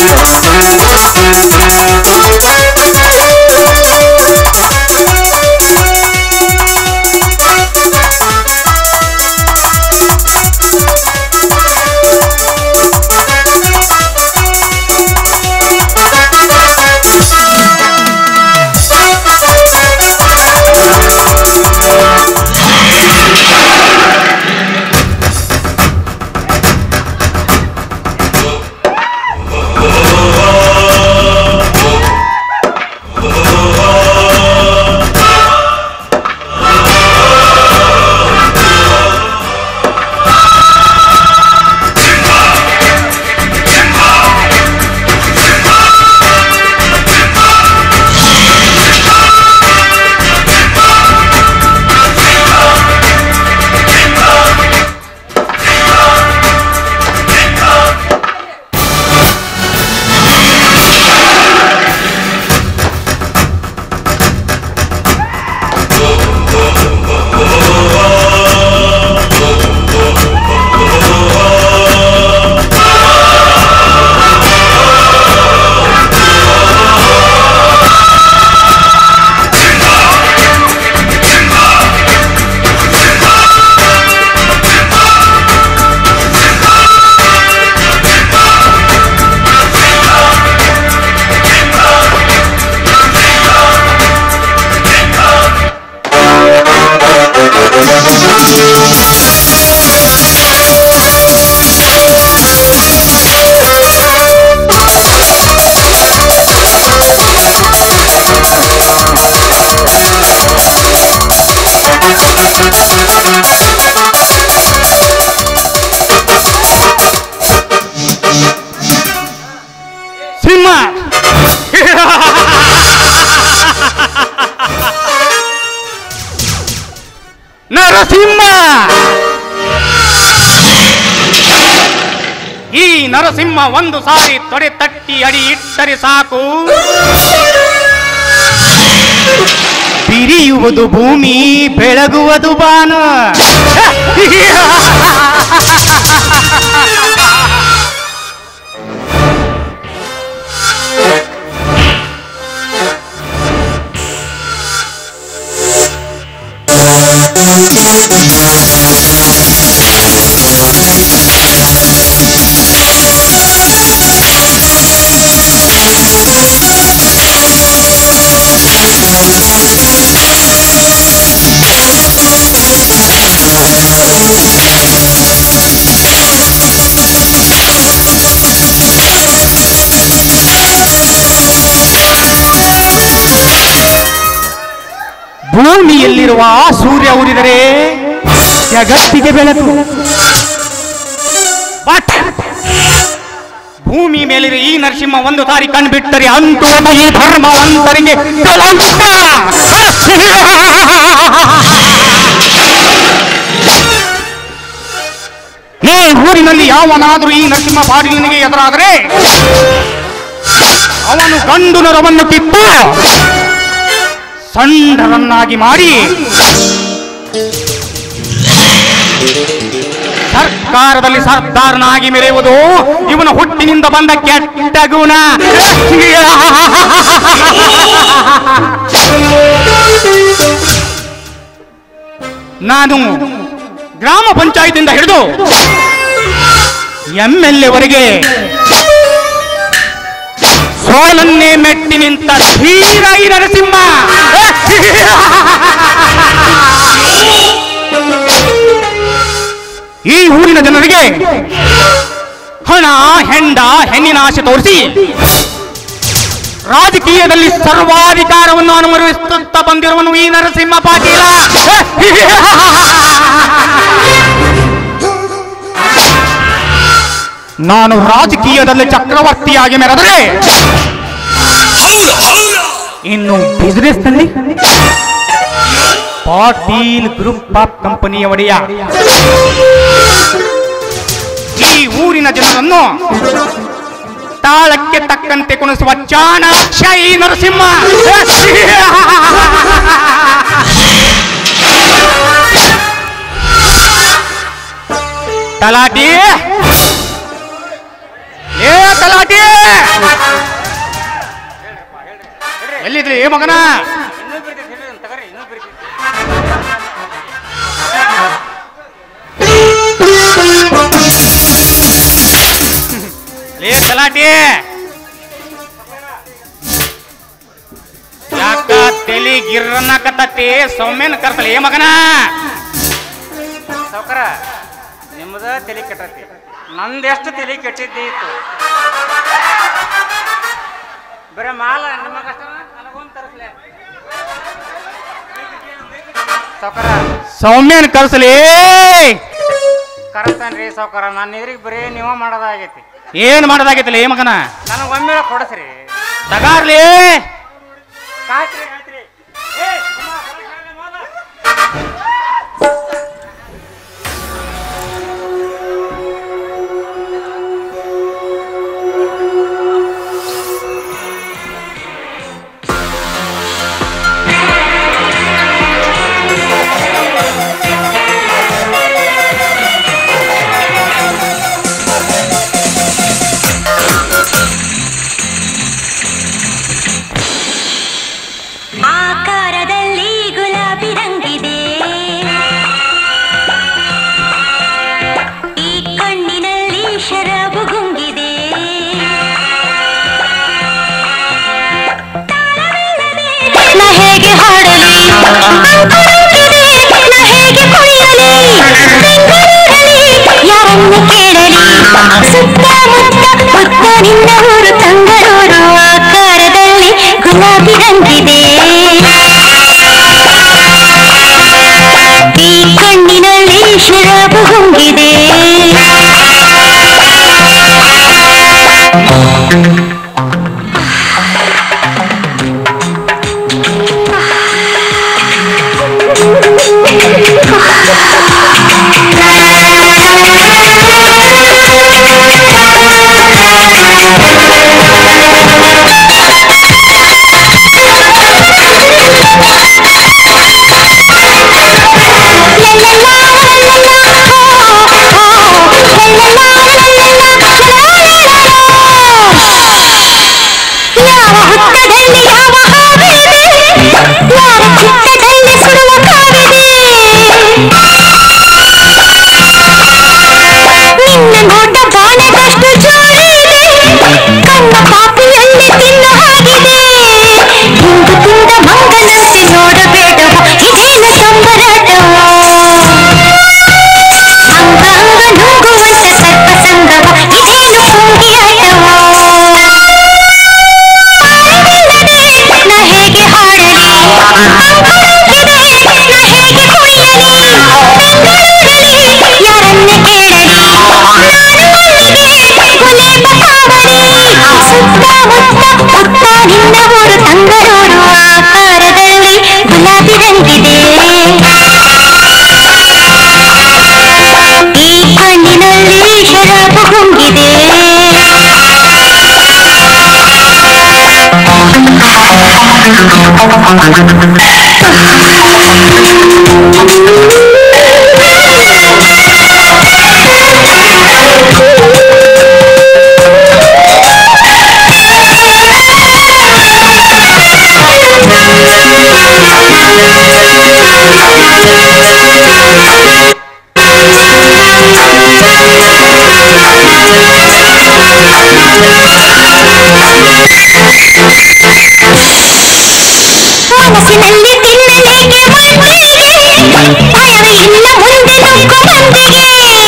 ಸಿಂಹ ನರಸಿಂಹ ಈ ನರಸಿಂಹ ಒಂದು ಸಾರಿ ತೊಡೆ ತಟ್ಟಿ ಅಡಿ ಇಟ್ಟರೆ ಸಾಕು ಬಿರಿಯುವುದು ಭೂಮಿ ಬೆಳಗುವುದು ಬಾನು ಭೂಮಿಯಲ್ಲಿರುವ ಆ ಸೂರ್ಯ ಉರಿದರೆ ಜಗತ್ತಿಗೆ ಬೆಳಕು ಬಟ್ ಭೂಮಿ ಮೇಲಿರುವ ಈ ನರಸಿಂಹ ಒಂದು ಸಾರಿ ಕಣ್ಬಿಟ್ಟರೆ ಅಂತೂ ಈ ಧರ್ಮವಂತರಿಗೆ ಕಳಂಕ ಈ ಊರಿನಲ್ಲಿ ಯಾವನಾದರೂ ಈ ನರಸಿಂಹ ಬಾಗಿಲಿನಿಗೆ ಎದುರಾದರೆ ಅವನು ಗಂಡು ನರವನ್ನು ಕಿತ್ತು ಸಂಡರನ್ನಾಗಿ ಮಾಡಿ ಸರ್ಕಾರದಲ್ಲಿ ಸರ್ದಾರನಾಗಿ ಮೆರೆಯುವುದು ಇವನ ಹುಟ್ಟಿನಿಂದ ಬಂದ ಕೆಟ್ಟ ಗುಣ ನಾನು ಗ್ರಾಮ ಪಂಚಾಯತಿಂದ ಹಿಡಿದು ಎಂ ಎಲ್ ಎವರೆಗೆ ಸೋಲನ್ನೇ ಮೆಟ್ಟಿ ನಿಂತ ಧೀರ ಈ ನರಸಿಂಹ ಈ ಊರಿನ ಜನರಿಗೆ ಹಣ ಹೆಂಡ ಹೆಣ್ಣಿನ ಆಸೆ ತೋರಿಸಿ ರಾಜಕೀಯದಲ್ಲಿ ಸರ್ವಾಧಿಕಾರವನ್ನು ಅನುಭವಿಸುತ್ತಾ ಬಂದಿರುವನು ಈ ನರಸಿಂಹ ಪಾಟೀಲ ನಾನು ರಾಜಕೀಯದಲ್ಲಿ ಚಕ್ರವರ್ತಿಯಾಗಿ ಮೆರೆದರೆ ಇನ್ನು ಬಿಸಿನೆಸ್ ನಲ್ಲಿ ಪಾಟೀಲ್ ಗ್ರೂಪ್ ಆಫ್ ಕಂಪನಿಯ ಒಡೆಯ ಈ ಊರಿನ ಜನರನ್ನು ತಾಳಕ್ಕೆ ತಕ್ಕಂತೆ ಕುಣಿಸುವ ಚಾಣಾಕ್ಷ ಈ ನರಸಿಂಹ ತಲಾಟಿ ಏ ತಲಾಟಿ ಎಲ್ಲಿದ್ರಿ ಏ ಮಗನ ಲೇ ಗಲಾಟೆ ಯಾಕ ತಲಿ ಗಿರ್ರನ್ನಕತ್ತತಿ ಸೌಮ್ಯನ ಕರ್ತಲಿ ಏ ಮಗನ ಸಾವ್ಕಾರ ನಿಮ್ಮದ ತಲೆ ಕೆಟ್ಟತಿ ನಂದೆಷ್ಟು ತಲೆ ಕೆಟ್ಟಿದ್ದೀತು ಬರೇ ಮಾಲ ನಿಮಗಷ್ಟ ನನಗೊಂದು ತರಿಸ್ಲೆ ಸಾವ್ಕಾರ ಸೌಮ್ಯನ ಕರ್ಸಲಿ ಕರೆಸ್ತಾನ್ರಿ ಸಾವ್ಕಾರ ನನ್ನ ಎದುರಿಗೆ ಬರೀ ನೀವ ಮಾಡೋದಾಗೈತಿ ಏನ್ ಮಾಡೋದಾಗೈತಲ್ಲ ಏ ಮಗನ ನನಗೊಮ್ಮೆ ಕೊಡಸ್ರಿ ತಗಾರ್ಲಿ ಕಾಯ್ತ್ರಿ ಕಾಯ್ತ್ರಿ ಏ, ಕುಮಾರ್, ಹೊರಗ್ ಹಾಕ್ಲಿ ಮೊದ್ಲು. ಆಕಾರದಲ್ಲಿ ಗುಲಾಬಿ ರಂಗಿದೆ ಈ ಕಣ್ಣಿನಲ್ಲಿ ಶರಾಬು ಗುಂಗಿದೆ ನಾ ಹೇಗೆ ಹಾಡಲಿ ಅಂಕುರಂಗಿದೆ, ನಾ ಹೇಗೆ ಕುಣಿಯಲಿ ಬೆಂಗಳೂರಲ್ಲಿ ಯಾರನ್ನು ಕೇಳಲಿ ಸುತ್ತಮುತ್ತ ಮುತ್ತ ನಿನ್ನ ಊರು ತಂಗಳೂರು ಆಕಾರದಲ್ಲಿ ಗುಲಾಬಿ ರಂಗಿದೆ ಈ ಕಣ್ಣಿನಲ್ಲಿ ಶರಾಬು ಹೊಂಗಿದೆ ಯಾವ ಹುತ್ತದಲ್ಲಿ ಯಾವ ಹಾವಿದೆ ಯಾರ ಚಿತ್ತದಲ್ಲಿ ಸುಡುವ ಕಾವಿದೆ ನಿನ್ನ ನೋಟ ಬಾಣದಷ್ಟು ಜೋರಿದೆ ಕಣ್ಣ ಪಾಪಿಯಲ್ಲಿ ತಿನ್ನು ಹಾಗಿದೆ ಹಿಂದು ತಿಂದ ಮಂಗನಂತೆ ನೋಡಬೇಡವು ಇದೇನು ಸಂಬರಾಟವು ಅಂಗಾಂಗ ನುಂಗುವಂತ ಸರ್ಪ ಸಂಗವ ಇದೇನು ಪುಂಗಿಯಾಟವು ನಾ ಹೇಗೆ ಹಾಡಲಿ ಅಂಕುರಂಗಿದೆ, ನಾ ಹೇಗೆ ಕುಣಿಯಲಿ ಬೆಂಗಳೂರಲ್ಲಿ ಯಾರನ್ನೇ ಕೇಳಲಿ ನಾನು ಮಲ್ಲಿಗೆ ಗುಲೇಬ ಕಾವಲಿ ಸುತ್ತಮುತ್ತ ಮುತ್ತ ನಿನ್ನ ಊರು ತಂಗಳೂರು ಆಕಾರದಲ್ಲಿ ಗುಲಾಬಿ ರಂಗಿದೆ ಈ ಕಣ್ಣಿನಲ್ಲಿ ಶರಾಬು ಹೊಂಗಿದೆ ಮನಸ್ಸಿನಲ್ಲಿ ತಿನ್ನಲೇಕೆ ಮಂದಿಗೆ ಭಯವೇ ಇಲ್ಲ ಮುಂದೆ ನುಗ್ಗು ಮಂದಿಗೆ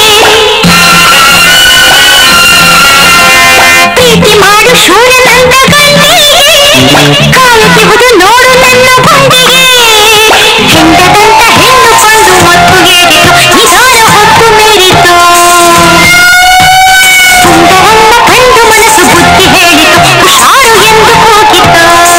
ಪ್ರೀತಿ ಮಾಡು ಶೂರನಂದ ಗಂಡಿಗೆ ಕಾಯುತ್ತಿರುವುದು ನೋಡು ನನ್ನ ಗುಂಡಿಗೆ ಹೆಂಡದಂತ ಹೆಣ್ಣು ಕೊಂಡು ಮತ್ತು ಹೇಳಿತು ನಿಧಾನ ಹೊತ್ತು ಮೀರಿತು ಸುಂದರನ್ನ ಕಂಡು ಮನಸ್ಸು ಬುದ್ಧಿ ಹೇಳಿತು ಹುಷಾರು ಎಂದು ಹೋಗಿತು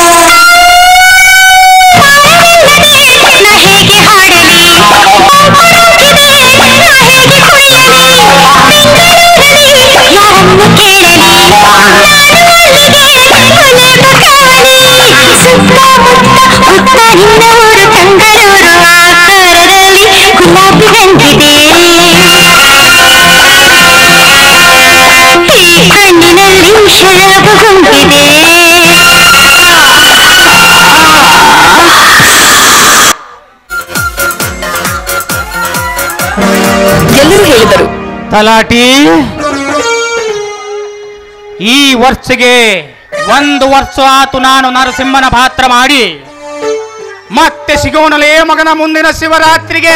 ನಾ ಹೇಗೆ ಹಾಡಲಿ ಅಂಕುರಂಗಿದೆ, ನಾ ಹೇಗೆ ಕುಣಿಯಲಿ ಬೆಂಗಳೂರಲ್ಲಿ ಯಾರನ್ನು ಕೇಳಲಿ ನಾನು ಮಲ್ಲಿಗೆ ಗುಲೇಬ ಕಾವಲಿ ಸುತ್ತಮುತ್ತ ಮುತ್ತ ನಿನ್ನ ಊರು ತಂಗಳೂರು ಆಕಾರದಲ್ಲಿ ಗುಲಾಬಿ ರಂಗಿದೆ ಈ ಕಣ್ಣಿನಲ್ಲಿ ಶರ ಹೇಳಿದರು ತಲಾಟಿ ಈ ವರ್ಷಗೆ ಒಂದು ವರ್ಷ ಆತು ನಾನು ನರಸಿಂಹನ ಪಾತ್ರ ಮಾಡಿ ಮತ್ತೆ ಸಿಗೋಣಲೇ ಮಗನ ಮುಂದಿನ ಶಿವರಾತ್ರಿಗೆ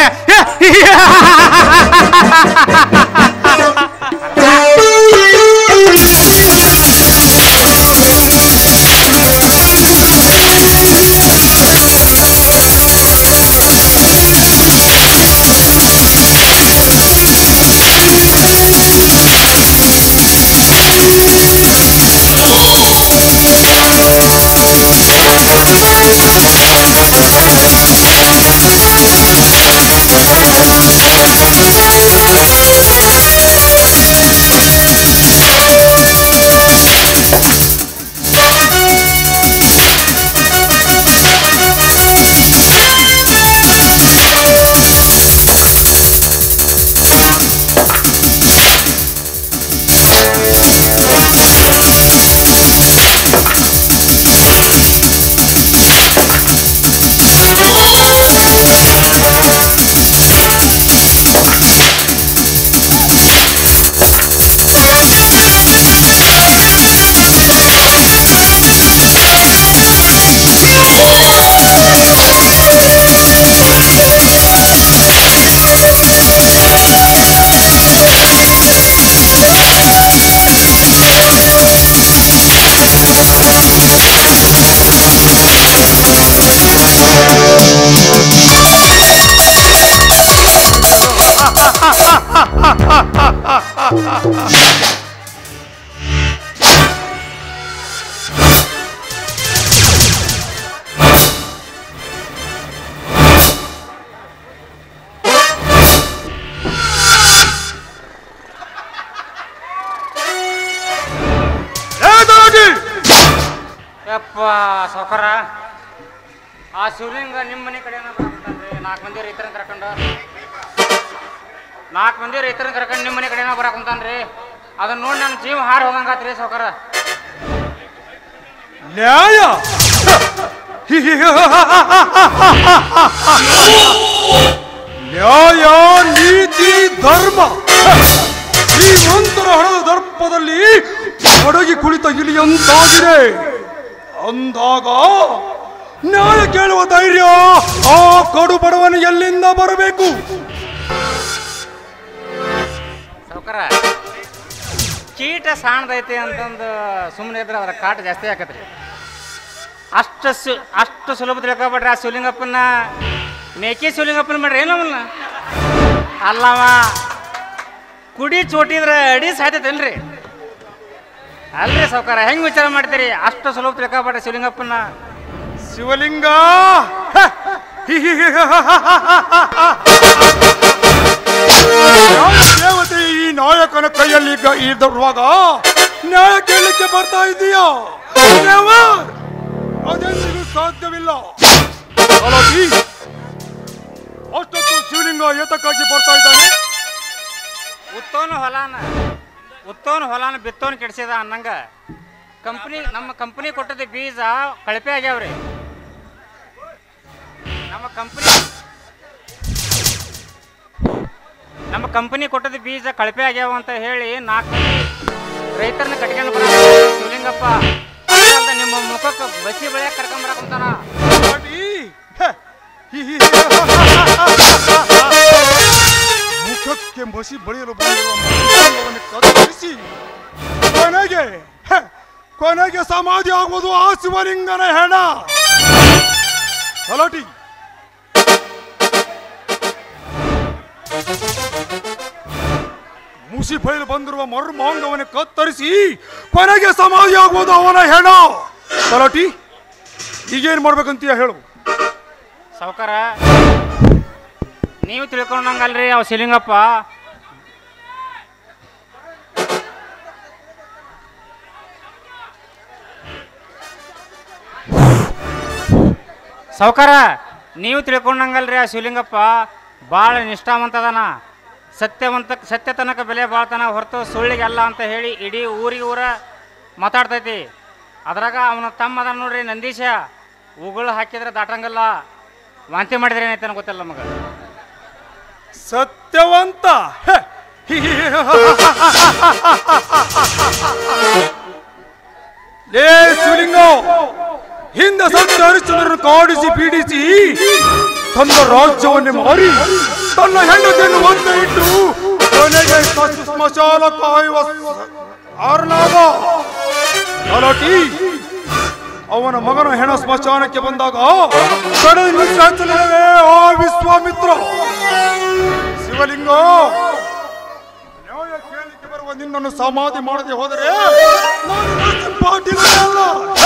ಯಪ್ಪ ಸೌಕರ ಆ ಶಿವಲಿಂಗ ನಿಮ್ಮ ಮನೆ ಕಡೆ ಬರಾಕಂತಾನ್ರಿ ನಾಲ್ಕು ಮಂದಿ ರೈತರನ್ನ ಕರ್ಕೊಂಡು ನಾಲ್ಕು ಮಂದಿ ರೈತರನ್ನ ಕರ್ಕೊಂಡು ನಿಮ್ಮ ಮನೆ ಕಡೆನ ಬರಾಕಂತಾನ್ರಿ ಅದನ್ನ ನೋಡಿ ನನ್ನ ಜೀವ ಹಾರಿ ಹೋಗಂಗಾತ್ರಿ ಸೌಕರ ನ್ಯಾಯ ನ್ಯಾಯ ನೀತಿ ಧರ್ಮ ಶ್ರೀಮಂತರ ಹಣದ ದರ್ಪದಲ್ಲಿ ಅಡಗಿ ಕುಳಿತ ಇಲಿಯಂತಾಗಿದೆ ಅಂದಾಗ ನ್ಯಾಯ ಕೇಳುವ ಧೈರ್ಯ ಆ ಕಡು ಬಡವನು ಎಲ್ಲಿಂದ ಬರಬೇಕು ಸೌಕರ ಕೀಟ ಸಾಣದೈತಿ ಅಂತಂದು ಸುಮ್ಮನೆ ಇದ್ರೆ ಅದ್ರ ಕಾಟ ಜಾಸ್ತಿ ಆಕತ್ರಿ ಅಷ್ಟು ಸು ಅಷ್ಟು ಸುಲಭ ತಿಳ್ಕೊಬೇಡ್ರಿ ಆ ಶಿವಲಿಂಗಪ್ಪನ ಮೇಕೆ ಶಿವಲಿಂಗಪ್ಪನ ಮಾಡ್ರಿ ಏನವನ್ನ ಅಲ್ಲವ ಕುಡಿ ಚೋಟಿದ್ರೆ ಅಡಿ ಸಾಯ್ತೈತೇನ್ರಿ ಅಲ್ರಿ ಸೌಕರ ಹೆಂಗ್ ವಿಚಾರ ಮಾಡ್ತೀರಿ ಅಷ್ಟು ಸುಲಭ ತಿಳ್ಕೊಬೇಡ್ರಿ ಶಿವಲಿಂಗಪ್ಪನ ಶಿವಲಿಂಗ ಯಾವ ದೇವತೆ ಈ ನಾಯಕನ ಕೈಯಲ್ಲಿ ಗ- ಇರುವಾಗ ನ್ಯಾಯ ಕೇಳಲಿಕ್ಕೆ ಬರ್ತಾ ಇದೀಯಾ Never! ಅದೆಂದಿಗೂ ಸಾಧ್ಯವಿಲ್ಲ ಅಲೋಟಿ, ಅಷ್ಟೊತ್ತು ಶಿವಲಿಂಗ ಏತಕ್ಕಾಗಿ ಬರ್ತಾ ಇದ್ದಾನೆ ಉತ್ತೋನ ಹೊಲಾನ ಉತ್ತೋನ ಹೊಲಾನ ಬಿತ್ತೋನ್ ಕೆಡ್ಸಿದ ಅನ್ನಂಗ ಕಂಪ್ನಿ ನಮ್ಮ ಕಂಪ್ನಿ ಕೊಟ್ಟದ ಬೀಜ ಕಳಪೆ ಆಗ್ಯಾವ್ರಿ ನಮ್ಮ ಕಂಪ್ನಿ ನಮ್ಮ ಕಂಪನಿ ಕೊಟ್ಟದ ಬೀಜ ಕಳಪೆ ಆಗ್ಯಾವ ಅಂತ ಹೇಳಿ ನಾಲ್ಕು ಮಂದಿ ರೈತರನ್ನ ಕಟ್ಕೊಂಡು ಬರ ಶಿವಲಿಂಗಪ್ಪ ಅಷ್ಟೇ ಅಲ್ದ ನಿಮ್ಮ ಮುಖಕ್ಕೆ ಬಸಿ ಬೆಳೆಯಕ್ಕೆ ಕರ್ಕೊಂಬರಕಂತಾನ ಅಲೋಟಿ, ಹ, ಹಿ, ಹಿ, ಮುಖಕ್ಕೆ ಮಸಿ ಬಳಿಯಲು ಬಂದಿರುವ ಮೃಗಾಂಗವನ್ನು ಕತ್ತರಿಸಿ ಕೊನೆಗೆ ಹ, ಕೊನೆಗೆ ಸಮಾಧಿ ಆಗುವುದು ಆ ಶಿವಲಿಂಗನ ಹೆಣ ಅಲೋಟಿ ಮುಸಿ ಬಯಲು ಬಂದಿರುವ ಮರ್ಮಾಂಗವನ್ನು ಕತ್ತರಿಸಿ ಕೊನೆಗೆ ಸಮಾಧಿ ಆಗುವುದು ಅವನ ಹೆಣ ತಲಾಟಿ ಈಗೇನ್ ಮಾಡ್ಬೇಕಂತೀಯ ಹೇಳು ಸಾವುಕಾರ ನೀವು ತಿಳ್ಕೊಂಡಂಗಲ್ರಿ ಅವ ಶಿಲಿಂಗಪ್ಪ ಸಾವುಕಾರ ನೀವು ತಿಳ್ಕೊಂಡಂಗಲ್ರಿ ಆ ಶಿವಲಿಂಗಪ್ಪ ಭಾಳ ನಿಷ್ಠಾವಂತ ಅದಾನ ಸತ್ಯವಂತ ಸತ್ಯ ತನಕ ಬೆಲೆ ಬಾಳ್ತಾನ ಹೊರತು ಸುಳ್ಳಿಗೆ ಅಲ್ಲ ಅಂತ ಹೇಳಿ ಇಡೀ ಊರಿಗೆ ಊರ ಮಾತಾಡ್ತೈತಿ ಅದ್ರಾಗ ಅವನ ತಮ್ಮ ಅದ ನೋಡ್ರಿ ನಂದೀಶ ಉಗುಳು ಹಾಕಿದ್ರೆ ದಾಟಂಗಲ್ಲ ವಾಂತಿ ಮಾಡಿದ್ರೆ ಏನೈತೆ ಗೊತ್ತಿಲ್ಲ ನಮಗೆ ಸತ್ಯವಂತ ಹೆ, ಲೇ ಶಿವಲಿಂಗ ಹಿಂದೆ ಸತ್ಯ ಹರಿಶ್ಚಂದ್ರನ ಕಾಡಿಸಿ ಪೀಡಿಸಿ ತನ್ನ ರಾಜ್ಯವನ್ನೇ ಮಾರಿ ತನ್ನ ಹೆಂಡತಿಯನ್ನು ಒಂದೇ ಇಟ್ಟು ಕೊನೆಗೆ ಕಚ್ಚು ಸ್ಮಶಾನ ಕಾಯುವ ಆರ್ನಾದ ಗಲಾಟಿ ಅವನ ಮಗನ ಹೆಣ ಸ್ಮಶಾನಕ್ಕೆ ಬಂದಾಗ ಕಡೆ ನಿಶ್ಚಲಿಲ್ಲವೇ ಆ ವಿಶ್ವಾಮಿತ್ರ ಶಿವಲಿಂಗ ನ್ಯಾಯ ಕೇಳಲಿಕ್ಕೆ ಬರುವ ನಿನ್ನನ್ನು ಸಮಾಧಿ ಮಾಡದೆ ಹೋದರೆ ನಾನು ನರಸಿಂಹ ಪಾಟೀಲನೇ ಅಲ್ಲ.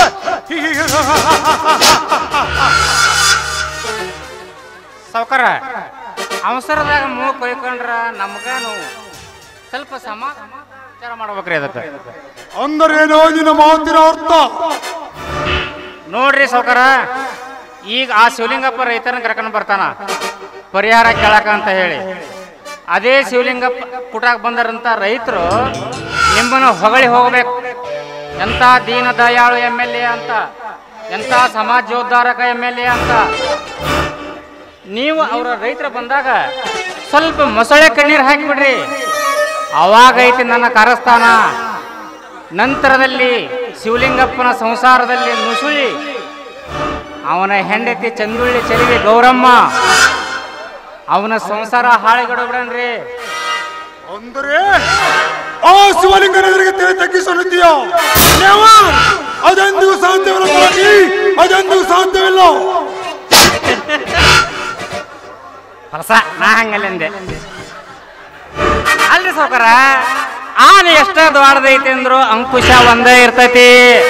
ಸಾವ್ಕಾರ ಅವಸರದಾಗ ಮೂಗು ಕೊಯ್ಕೊಂಡ್ರ ನಮ್ಗ ನೋವು ಸ್ವಲ್ಪ ಸಮಾಚಾರ ಮಾಡ್ಬೇಕ್ರಿ ಅದಕ್ಕೆ ಅಂದರೇನೋ ನಿನ್ನ ಮಾತಿನ ಅರ್ಥ ನೋಡ್ರಿ ಸಾವ್ಕಾರ ಈಗ ಆ ಶಿವಲಿಂಗಪ್ಪ ರೈತರನ್ನ ಕರ್ಕೊಂಡು ಬರ್ತಾನ ಪರಿಹಾರ ಕೇಳಕ ಅಂತ ಹೇಳಿ ಅದೇ ಶಿವಲಿಂಗಪ್ಪ ಕುಟಾಕ್ ಬಂದರಂತ ರೈತರು ನಿಮ್ಮನ್ನು ಹೊಗಳಿ ಹೋಗ್ಬೇಕು ಎಂತ ದೀನ ದಯಾಳು ಎಮ್ ಎಲ್ ಎ ಅಂತ ಎಂತ ಸಮಾಜೋದ್ಧಾರಕ ಎಮ್ ಎಲ್ ಎ ಅಂತ ನೀವು ಅವರ ರೈತರು ಬಂದಾಗ ಸ್ವಲ್ಪ ಮೊಸಳೆ ಕಣ್ಣೀರು ಹಾಕಿಬಿಡ್ರಿ ಅವಾಗ ಐತಿ ನನ್ನ ಕಾರಸ್ಥಾನ ನಂತರದಲ್ಲಿ ಶಿವಲಿಂಗಪ್ಪನ ಸಂಸಾರದಲ್ಲಿ ನುಸುಳಿ ಅವನ ಹೆಂಡತಿ ಚಂದುಳ್ಳಿ ಚೆಲುವೆ ಗೌರಮ್ಮ ಅವನ ಸಂಸಾರ ಹಾಳುಗಡಬಿಡನ್ರಿ ಅಂದರೆ ಆ ಶಿವಲಿಂಗನ ಎದುರಿಗೆ ತೆರೆ ತಗ್ಗಿಸನ್ನುತ್ತೀಯ ಅದೆಂದಿಗೂ ಸಾಧ್ಯವಿಲ್ಲ ಕಲಾಟಿ ಅದೆಂದಿಗೂ ಸಾಧ್ಯವಿಲ್ಲ ಹೊಸ ನಾ ಹಂಗಲ್ಲಂದೆ ಅಲ್ರಿ ಸಾವ್ಕಾರ ಆನೆ ಎಷ್ಟ ದೊಡ್ಡದೈತಿ ಅಂದ್ರು ಅಂಕುಶ ಒಂದೇ ಇರ್ತೈತಿ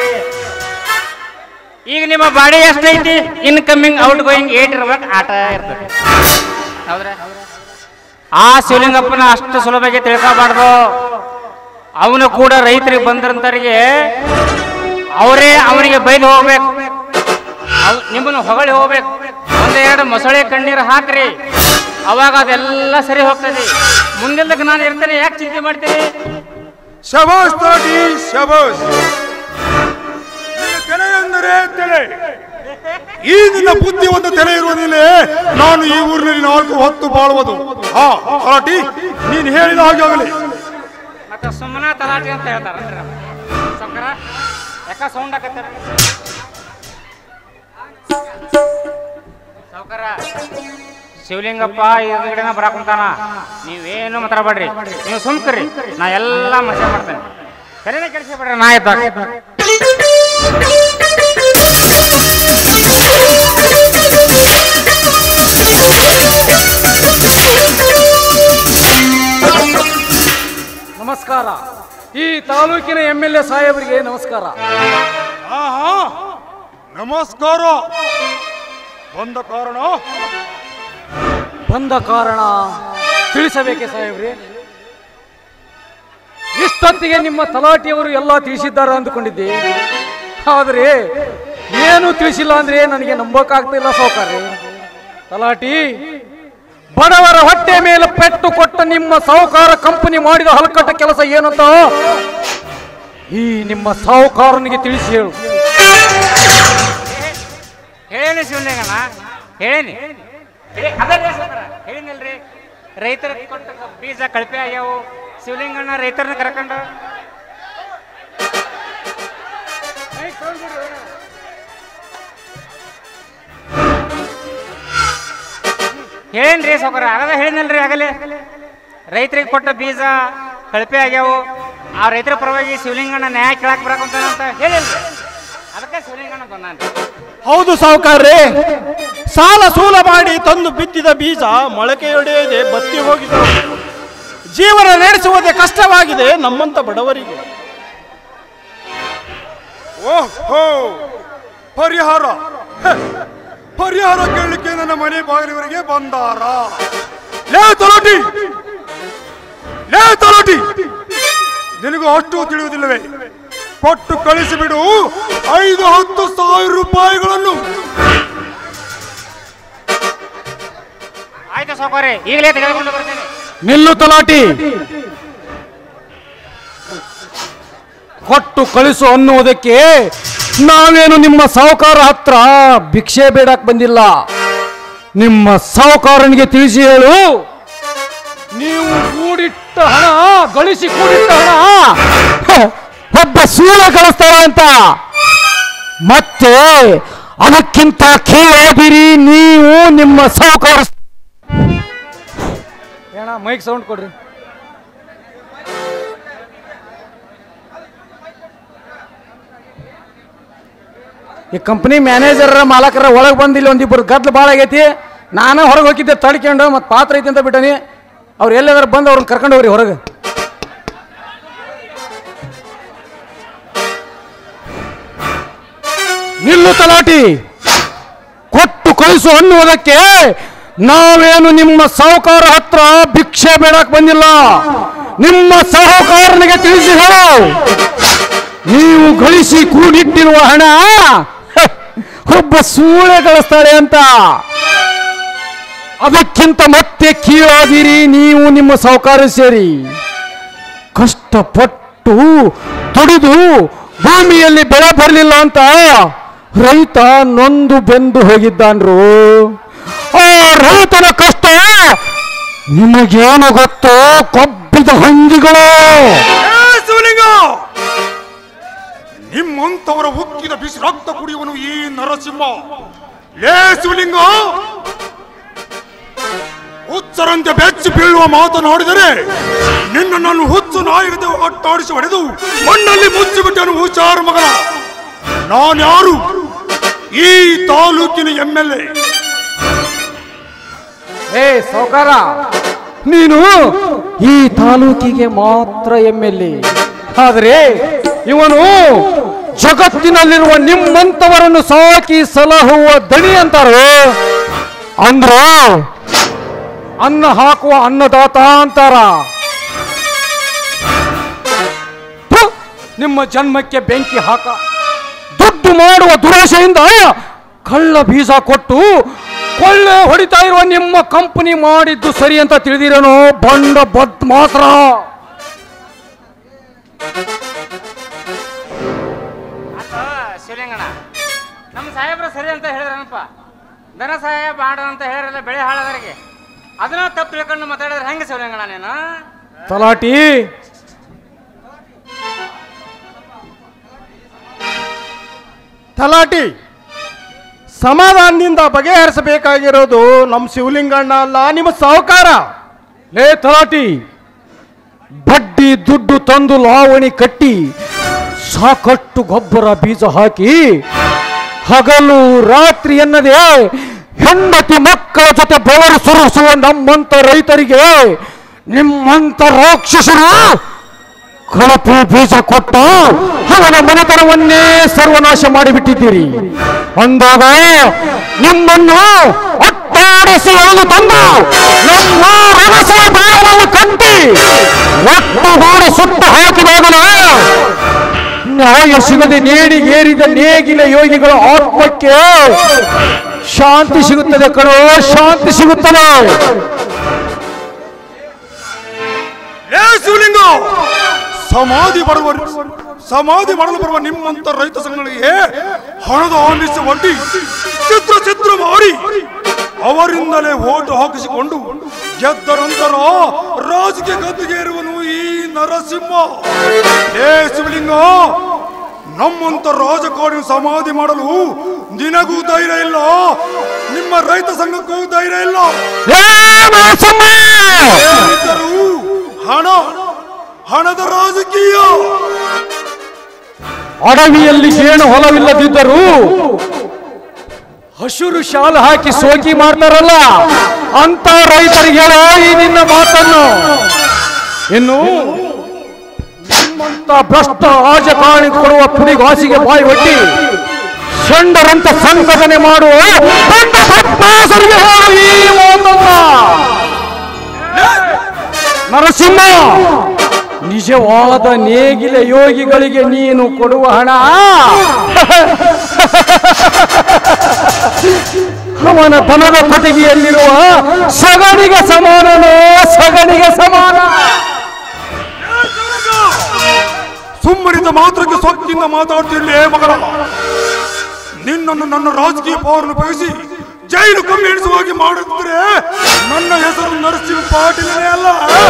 ಈಗ ನಿಮ್ಮ ಬಾಡಿ ಎಷ್ಟೈತಿ ಇನ್ಕಮಿಂಗ್ ಔಟ್ ಗೋಯಿಂಗ್ ಏಟ್ ಇರ್ಬೇಕು ಆಟ ಇರ್ತೈತಿ ಹೌದ್ರ ಆ ಶಿವಲಿಂಗಪ್ಪನ ಅಷ್ಟು ಸುಲಭವಾಗಿ ತಿಳ್ಕೊಬಾರ್ದು ಅವನು ಕೂಡ ರೈತರಿಗೆ ಬಂದಂತರಿಗೆ ಅವರೇ ಅವನಿಗೆ ಬೈದು ಹೋಗ್ಬೇಕು ಅವ್ ನಿಮ್ಮನ್ನು ಹೊಗಳಿ ಹೋಗ್ಬೇಕು ಒಂದೆರಡು ಮೊಸಳೆ ಕಣ್ಣೀರು ಹಾಕ್ರಿ ಅವಾಗ ಅದೆಲ್ಲ ಸರಿ ಹೋಗ್ತದೆ ಮುಂದಿಲ್ದಕ್ಕೆ ನಾನು ಇರ್ತೇನೆ ಯಾಕೆ ಚಿಂತೆ ಮಾಡ್ತೀನಿ ಶಬಾಸ್ ತಾಟಿ ಶಬಾಸ್ ನಿನ್ನ ತಲೆ ಎಂದರೆ ತಲೆ ಈ ನಿನ್ನ ಬುದ್ಧಿ ಒಂದು ತಲೆ ಇರುವುದಿಲ್ಲ ನಾನು ಈ ಊರಿನಲ್ಲಿ ನಾಲ್ಕು ಹೊತ್ತು ಬಾಳುವುದು ಹಾ ಕಲಾಟಿ ನೀನು ಹೇಳಿದ ಹಾಗೆ ಆಗಲಿ ಮತ್ತೆ ಸುಮ್ಮನೆ ತಲಾಟಿ ಅಂತ ಹೇಳ್ತಾರ ಸಂಕರ ಯಾಕ ಸೌಂಡ್ ಹಾಕತ್ತಾರ ಸಾವ್ಕಾರ ಶಿವಲಿಂಗಪ್ಪ ಎದುರುಗಡೆನ ಬರಾಕುಂತಾನ ನೀವೇನು ಮಾತಾಡಬೇಡ್ರಿ ನೀವು ಸುಮ್ಕರಿ ನಾ ಎಲ್ಲ ಮಜಾ ಮಾಡ್ತೇನೆ ಸರಿನೇ ಕೆಲಸ ಬಿಡ್ರಿ ನಾ ಇದ್ದಾಗ ನಮಸ್ಕಾರ ಈ ತಾಲೂಕಿನ ಎಮ್ ಎಲ್ ಎ ಸಾಹೇಬರಿಗೆ ನಮಸ್ಕಾರ ಆಹಾ ನಮಸ್ಕಾರ ಬಂದ ಕಾರಣ ಬಂದ ಕಾರಣ ತಿಳಿಸಬೇಕೆ ಸಾಹೇಬ್ರಿ ಇಷ್ಟೊತ್ತಿಗೆ ನಿಮ್ಮ ತಲಾಟಿಯವರು ಎಲ್ಲ ತಿಳಿಸಿದ್ದಾರೆ ಅಂದುಕೊಂಡಿದ್ದೆ ಆದರೆ ಏನು ತಿಳಿಸಿಲ್ಲ ಅಂದ್ರೆ ನನಗೆ ನಂಬೋಕಾಗ್ತಿಲ್ಲ ಸಾವುಕಾರ್ರಿ ತಲಾಟಿ ಬಡವರ ಹೊಟ್ಟೆ ಮೇಲೆ ಪೆಟ್ಟು ಕೊಟ್ಟ ನಿಮ್ಮ ಸಾಹುಕಾರ ಕಂಪನಿ ಮಾಡಿದ ಹಲಕಟ್ಟ ಕೆಲಸ ಏನಂತ ಈ ನಿಮ್ಮ ಸಾಹುಕಾರನಿಗೆ ತಿಳಿಸಿ ಹೇಳು ಹೇಳೇನಿ ಶಿವಲಿಂಗಣ್ಣ ಹೇಳೇನಿ ಹೇ- ಅದನ್ನೇ ಸಾವ್ಕಾರ, ಹೇಳಿನಲ್ರಿ ರೈತರ ಕೊಟ್ಟ ಬೀಜ ಕಳಪೆ ಆಗ್ಯಾವು ಶಿವಲಿಂಗಣ್ಣ ರೈತರನ್ನ ಕರ್ಕೊಂಡು ಹೇಳೇನ್ರಿ ಸಾವ್ಕಾರ ಆಗದ ಹೇಳಿನಲ್ರಿ ಆಗಲೇ ರೈತರಿಗೆ ಕೊಟ್ಟ ಬೀಜ ಕಳಪೆ ಆಗ್ಯಾವು ಆ ರೈತರ ಪರವಾಗಿ ಶಿವಲಿಂಗಣ್ಣ ನ್ಯಾಯ ಕೇಳಕ್ ಬರಾಕಂತಾನ ಅಂತ ಹೇಳಿಲ್ರಿ ಅದಕ್ಕೆ ಶಿವಲಿಂಗಣ್ಣ ಬಂದಾನ್ರಿ ಹೌದು ಸಾವುಕಾರ್ರೆ ಸಾಲ ಸೂಲ ಮಾಡಿ ತಂದು ಬಿತ್ತಿದ ಬೀಜ ಮೊಳಕೆಯೊಡೆಯದೆ ಬತ್ತಿ ಹೋಗಿದೆ ಜೀವನ ನಡೆಸುವುದೇ ಕಷ್ಟವಾಗಿದೆ ನಮ್ಮಂತ ಬಡವರಿಗೆ ಓಹೋ ಪರಿಹಾರ ಹೆ, ಪರಿಹಾರ ಕೇಳಲಿಕ್ಕೆ ನನ್ನ ಮನೆ ಬಾಗಿಲಿವರೆಗೆ ಬಂದಾರ ಲೇ ತಲಾಟಿ ಲೇ ತಲಾಟಿ ನಿನಗೂ ಅಷ್ಟು ತಿಳಿಯುವುದಿಲ್ಲವೇ ಕೊಟ್ಟು ಕಳಿಸಿಬಿಡು ಐದು ಹತ್ತು ಸಾವಿರ ರೂಪಾಯಿಗಳನ್ನು ಆಯ್ತು ಸಾವುಕಾರೆ ಈಗಲೇ ತೆಗೆದುಕೊಂಡು ಬರ್ತೇನೆ ನಿಲ್ಲು ತಲಾಟಿ ಕೊಟ್ಟು ಕಳಿಸು ಅನ್ನುವುದಕ್ಕೆ ನಾವೇನು ನಿಮ್ಮ ಸಾಹುಕಾರ ಹತ್ರ ಭಿಕ್ಷೆ ಬೇಡಕ್ ಬಂದಿಲ್ಲ ನಿಮ್ಮ ಸಾಹುಕಾರನಿಗೆ ತಿಳಿಸಿ ಹೇಳು ನೀವು ಕೂಡಿಟ್ಟ ಕೂಡಿಟ್ಟ ಹಣ ಗಳಿಸಿ ಕೂಡಿಟ್ಟ ಹಣ ಹ, ಒಬ್ಬ ಸೂಳ ಗಳಿಸ್ತಾರ ಅಂತ ಮತ್ತೆ ಅದಕ್ಕಿಂತ ಕೀಳಾದಿರಿ ನೀವು ನಿಮ್ಮ ಸಾಹುಕಾರ ಏನ ಮೈಕ್ ಸೌಂಡ್ ಕೊಡ್ರಿ ಈ ಕಂಪ್ನಿ ಮ್ಯಾನೇಜರ್ ಮಾಲಕರ ಒಳಗೆ ಬಂದು ಇಲ್ಲಿ ಒಂದಿಬ್ಬರು ಗದ್ಲು ಭಾಳ ಆಗೈತಿ ನಾನು ಹೊರಗೆ ಹೋಗಿದ್ದೆ ತಡ್ಕೊಂಡು ಮತ್ತೆ ಪಾತ್ರ ಐತಿ ಅಂತ ಬಿಟ್ಟನಿ ಅವ್ರು ಎಲ್ಲಾದ್ರೂ ಬಂದು ಅವ್ರನ್ನ ಕರ್ಕೊಂಡು ಹೋಗ್ರಿ ಹೊರಗೆ ನಿಲ್ಲು ತಲಾಟಿ ಕೊಟ್ಟು ಕಳಿಸು ಅನ್ನುವುದಕ್ಕೆ ನಾವೇನು ನಿಮ್ಮ ಸಾಹುಕಾರ ಹತ್ರ ಭಿಕ್ಷೆ ಬೇಡಕ್ ಬಂದಿಲ್ಲ ನಿಮ್ಮ ಸಾಹುಕಾರನಿಗೆ ತಿಳಿಸಿ ಹೇಳು ನೀವು ಗಳಿಸಿ ಕೂಡಿಟ್ಟಿರುವ ಹಣ ಹ, ಒಬ್ಬ ಸೂಳೆ ಗಳಿಸ್ತಾಳೆ ಅಂತ ಅದಕ್ಕಿಂತ ಮತ್ತೆ ಕೀಳಾದಿರಿ ನೀವು ನಿಮ್ಮ ಸಾಹುಕಾರ ಸೇರಿ ಕಷ್ಟಪಟ್ಟು ದುಡಿದು ಭೂಮಿಯಲ್ಲಿ ಬೆಳೆ ಬರಲಿಲ್ಲ ಅಂತ ರೈತ ನೊಂದು ಬೆಂದು ಹೋಗಿದ್ದಾನ್ರು ಆ ರೈತನ ಕಷ್ಟ ನಿಮಗೇನು ಗೊತ್ತೋ ಕೊಬ್ಬಿದ ಹಂದಿಗಳು ಏ ಶಿವಲಿಂಗ ನಿಮ್ಮಂತವರ ಉಕ್ಕಿದ ಬಿಸಿ ರಕ್ತ ಕುಡಿಯುವನು ಈ ನರಸಿಂಹ ಲೇ ಶಿವಲಿಂಗ ಹುಚ್ಚರಂತೆ ಬೆಚ್ಚಿ ಬೀಳುವ ಮಾತನಾಡಿದರೆ ನಿನ್ನ ನಾನು ಹುಚ್ಚು ನಾಯಿಗತೆ ಅಟ್ಟಾಡಿಸಿ ಹೊಡೆದು ಮಣ್ಣಲ್ಲಿ ಮುಚ್ಚಿಬಿಟ್ಟನು ಹುಷಾರು ಮಗನ ನಾನ್ಯಾರು ಈ ತಾಲೂಕಿನ ಎಂ ಎಲ್ ಎ ಏ ಸಾವುಕಾರ ನೀನು ಈ ತಾಲೂಕಿಗೆ ಮಾತ್ರ ಎಂ ಎಲ್ ಎ ಆದರೆ ಇವನು ಜಗತ್ತಿನಲ್ಲಿರುವ ನಿಮ್ಮಂತವರನ್ನು ಸಾಕಿ ಸಲಹುವ ದಣಿ ಅಂತಾರೋ ಅಂದ್ರ ಅನ್ನ ಹಾಕುವ ಅನ್ನದಾತ ಅಂತಾರ ಥು, ನಿಮ್ಮ ಜನ್ಮಕ್ಕೆ ಬೆಂಕಿ ಹಾಕ ದುಡ್ಡು ಮಾಡುವ ದುರಾಶೆಯಿಂದ ಕಳ್ಳ ಬೀಜ ಕೊಟ್ಟು ಕೊಳ್ಳೆ ಹೊಡಿತಾ ಇರುವ ನಿಮ್ಮ ಕಂಪನಿ ಮಾಡಿದ್ದು ಸರಿ ಅಂತ ತಿಳಿದಿರೋನು ಬಂಡ ಬದ್ ಮಾತ್ರ ಅಲ್ಲ ಶಿವಲಿಂಗಣ್ಣ ನಮ್ಮ ಸಾಹೇಬ್ರ ಸರಿ ಅಂತ ಹೇಳಿದ್ರನಪ್ಪ ದನ ಸಹಾಯ ಮಾಡ ಅಂತ ಹೇಳಿರಲ್ಲ ಬೆಳೆ ಹಾಳದರಿಗೆ ಅದನ್ನ ತಪ್ಪು ತಿಳ್ಕೊಂಡು ಮಾತಾಡಿದ್ರೆ ಹೆಂಗೆ ಶಿವಲಿಂಗಣ್ಣ ನೀನು ತಲಾಟಿ ತಲಾಟಿ ಸಮಾಧಾನದಿಂದ ಬಗೆಹರಿಸಬೇಕಾಗಿರೋದು ನಮ್ಮ ಶಿವಲಿಂಗಣ್ಣ ಅಲ್ಲ ನಿಮ್ಮ ಸಾಹುಕಾರ ಲೇ ತಲಾಟಿ ಬಡ್ಡಿ ದುಡ್ಡು ತಂದು ಲಾವಣಿ ಕಟ್ಟಿ ಸಾಕಷ್ಟು ಗೊಬ್ಬರ ಬೀಜ ಹಾಕಿ ಹಗಲು ರಾತ್ರಿ ಎನ್ನದೆ ಹೆಂಡತಿ ಮಕ್ಕಳ ಜೊತೆ ಬೆವರು ಸುರಿಸುವ ನಮ್ಮಂತ ರೈತರಿಗೆ ನಿಮ್ಮಂತ ರಾಕ್ಷಸರು ಕಳಪೆ ಬೀಜ ಕೊಟ್ಟು ಅವನ ಮನೆತನವನ್ನೇ ಸರ್ವನಾಶ ಮಾಡಿಬಿಟ್ಟಿದ್ದೀರಿ ಅಂದಾಗ ನಿಮ್ಮನ್ನು ಒಟ್ಟಾಡಿಸಿ ಎಳೆದು ತಂದು ನಮ್ಮ ರಹಸ್ಯ ಬಾಳವನ್ನು ಕಟ್ಟಿ ಒಟ್ಟುಗೂಡಿ ಸುಟ್ಟು ಹಾಕಿದಾಗಲೇ ನ್ಯಾಯ ಸಿಗದೆ ನೇಡಿಗೇರಿದ ನೇಗಿಲ ಯೋಗಿಗಳ ಆತ್ಮಕ್ಕೆ ಶಾಂತಿ ಸಿಗುತ್ತದೆ ಕಣೋ ಶಾಂತಿ ಸಿಗುತ್ತದೆ ಏ ಶಿವಲಿಂಗ ಸಮಾಧಿ ಬರುವ ಸಮಾಧಿ ಮಾಡಲು ಬರುವ ನಿಮ್ಮಂತ ರೈತ ಸಂಘಗಳಿಗೆ ಹಣದ ಆಮಿಷ ಒಡ್ಡಿ ಚಿತ್ರ ಚಿತ್ರ ಮಾಡಿ ಅವರಿಂದಲೇ ಓಟು ಹಾಕಿಸಿಕೊಂಡು ಗೆದ್ದ ನಂತರ ರಾಜಕೀಯ ಗದ್ದಿಗೆ ಇರುವನು ಈ ನರಸಿಂಹ ಏ ಶಿವಲಿಂಗ ನಮ್ಮಂತ ರಾಜಕಾರಣ ಸಮಾಧಿ ಮಾಡಲು ನಿನಗೂ ಧೈರ್ಯ ಇಲ್ಲ ನಿಮ್ಮ ರೈತ ಸಂಘಕ್ಕೂ ಧೈರ್ಯ ಇಲ್ಲ ಏ ನರಸಿಂಹ! ಏನಿದ್ದರೂ ಹಣ ಹಣದ ರಾಜಕೀಯ ಅಡವಿಯಲ್ಲಿ ಏನು ಹೊಲವಿಲ್ಲದಿದ್ದರೂ ಹಸುರು ಶಾಲು ಹಾಕಿ ಸೋಕಿ ಮಾಡ್ತಾರಲ್ಲ ಅಂತ ರೈತರಿಗೆ ಹೇಳೋ ಈ ನಿನ್ನ ಮಾತನ್ನು ಇನ್ನು ನಿಮ್ಮಂತ ಭ್ರಷ್ಟ ರಾಜಕಾರಣಿ ಕೊಡುವ ಪುಡಿಗಾಸಿಗೆ ಬಾಯಿ ಒಡ್ಡಿ ಷಂಡರಂತ ಸಂಘಟನೆ ಮಾಡುವ ದೊಡ್ಡ ಬದ್ಮಾಸರಿಗೆ ಹೇಳು ಈ ಮಾತನ್ನ ನರಸಿಂಹ ನಿಜವಾದ ನೇಗಿಲ ಯೋಗಿಗಳಿಗೆ ನೀನು ಕೊಡುವ ಹಣ ಅವನ ದನದ ಕೊಟ್ಟಿಗೆಯಲ್ಲಿರುವ ಸಗಣಿಗೆ ಸಮಾನನೋ ಸಗಣಿಗೆ ಸಮಾನ ಸುಮ್ಮನಿದ್ದ ಮಾತ್ರಕ್ಕೆ ಸೊಕ್ಕಿಂದ ಮಾತಾಡ್ತಿರ್ಲಿ ಮಗಳ ನಿನ್ನನ್ನು ನನ್ನ ರಾಜಕೀಯ ಪವರನ್ನು ಬಯಸಿ ಜೈಲು ಕಮ್ಮಿ ಎಣಿಸುವ ಹಾಗೆ ಮಾಡಿದ್ರೆ ನನ್ನ ಹೆಸರು ನರಸಿಂಹ ಪಾಟೀಲನೇ ಅಲ್ಲ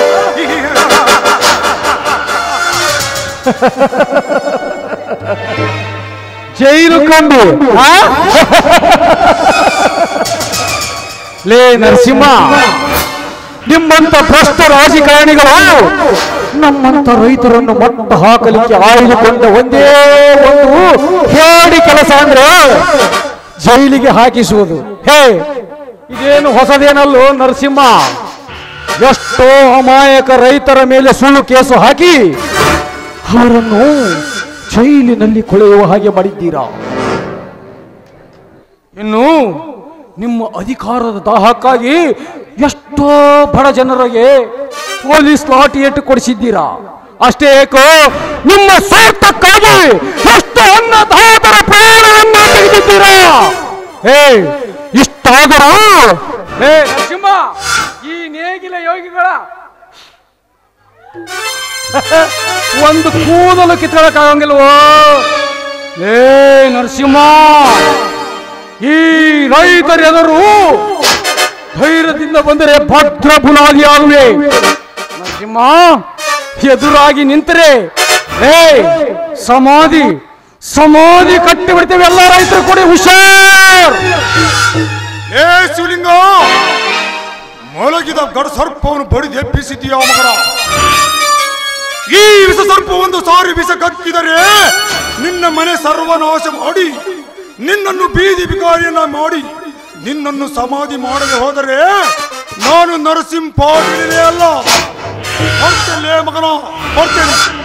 ಜೈಲು ಕಂಡು ಆ? ಲೇ ನರಸಿಂಹ ನಿಮ್ಮಂತ ಭ್ರಷ್ಟ ರಾಜಕಾರಣಿಗಳು ನಮ್ಮಂತ ರೈತರನ್ನು ಮಟ್ಟ ಹಾಕಲಿಕ್ಕೆ ಆಯ್ದುಕೊಂಡ ಒಂದೇ ಒಂದು ಹೇಳಿ ಕೆಲಸ ಅಂದ್ರೆ ಜೈಲಿಗೆ ಹಾಕಿಸುವುದು ಹೇ ಇದೇನು ಹೊಸದೇನಲ್ಲೋ ನರಸಿಂಹ ಎಷ್ಟೋ ಅಮಾಯಕ ರೈತರ ಮೇಲೆ ಸುಳ್ಳು ಕೇಸು ಹಾಕಿ ಅವರನ್ನು ಜೈಲಿನಲ್ಲಿ ಕೊಳೆಯುವ ಹಾಗೆ ಮಾಡಿದ್ದೀರಾ ಇನ್ನು ನಿಮ್ಮ ಅಧಿಕಾರದ ದಾಹಕ್ಕಾಗಿ ಎಷ್ಟೋ ಬಡ ಜನರಿಗೆ ಪೊಲೀಸ್ ಲಾಠಿ ಏಟು ಕೊಡಿಸಿದ್ದೀರಾ ಅಷ್ಟೇ ಏಕೋ ನಿಮ್ಮ ಸ್ವಾರ್ಥಕ್ಕಾಗಿ ಎಷ್ಟು ಅನ್ನದಾತರ ಪ್ರಾಣವನ್ನ ತೆಗೆದಿದ್ದೀರಾ ಹೇ ಇಷ್ಟಾದರೂ ಹೇ ನರಸಿಂಹ ಈ ನೇಗಿಲ ಯೋಗಿಗಳ ಒಂದು ಕೂದಲು ಕಿತ್ಕೊಳ್ಳಕ್ಕಾಗಂಗಿಲ್ವೋ ಏ ನರಸಿಂಹ ಈ ರೈತರೆದರು ಧೈರ್ಯದಿಂದ ಬಂದರೆ ಭದ್ರ ಬುನಾದಿ ಆಗುವೆ ನರಸಿಂಹ ಎದುರಾಗಿ ನಿಂತರೆ ಏ ಸಮಾಧಿ ಸಮಾಧಿ ಕಟ್ಟಿ ಬಿಡ್ತೇವೆ ಎಲ್ಲ ರೈತರು ಕೊಡಿ ಹುಷಾರ್ ಏ ಶಿವಲಿಂಗ ಮೊಳಗಿದ ಗಡ ಸರ್ಪವನ್ನು ಬಡಿದು ಎಬ್ಬಿಸಿದೀಯ ಮಗನ ಈ ವಿಷ ಸರ್ಪ ಒಂದು ಸಾರಿ ವಿಷ ಕಕ್ಕಿದರೆ ನಿನ್ನ ಮನೆ ಸರ್ವನಾಶ ಮಾಡಿ ನಿನ್ನನ್ನು ಬೀದಿ ಬಿಕಾರಿಯನ್ನ ಮಾಡಿ ನಿನ್ನನ್ನು ಸಮಾಧಿ ಮಾಡದೆ ಹೋದರೆ ನಾನು ನರಸಿಂಹ ಪಾಟೀಲನೇ ಅಲ್ಲ ಬರ್ತೇನೆ ಮಗನ ಬರ್ತೇನೆ